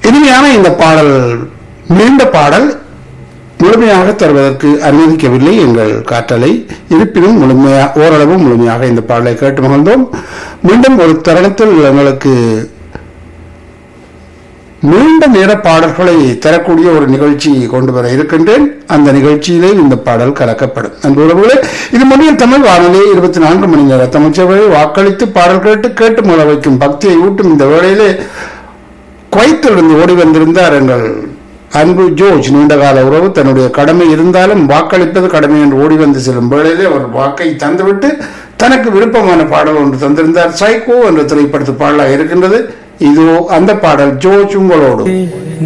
இனிமையான இந்த பாடல் நீண்ட பாடல் முழுமையாக தருவதற்கு அனுமதிக்கவில்லை எங்கள் காற்றலை இருப்பினும் முழுமையா ஓரளவு முழுமையாக இந்த பாடலை கேட்டு மகிழ்ந்தோம் மீண்டும் ஒரு தருணத்தில் எங்களுக்கு நீண்ட நேர பாடல்களை தரக்கூடிய ஒரு நிகழ்ச்சி கொண்டு வர இருக்கின்றேன் அந்த நிகழ்ச்சியிலே இந்த பாடல் கலக்கப்படும் அன்பு உறவுகளே இது முடியும் தமிழ் வானொலி இருபத்தி நான்கு மணி நேர தமிழ்ச்சபை வாக்களித்து பாடல் கேட்டு கேட்டு முள வைக்கும் பக்தியை ஊட்டும் இந்த வேளையிலே குவைத்திலிருந்து ஓடி வந்திருந்தார் எங்கள் அன்பு ஜோர்ஜ் நீண்டகால உறவு தன்னுடைய கடமை இருந்தாலும் வாக்களிப்பது கடமை என்று ஓடி வந்து செல்லும் வேளையிலே அவர் வாக்கை தந்துவிட்டு தனக்கு விருப்பமான பாடல் ஒன்று தந்திருந்தார் சைக்கோ என்ற திரைப்படத்து பாடலாக இருக்கின்றது இதோ அந்த பாடல் ஜோர்ஜ் உங்களோடு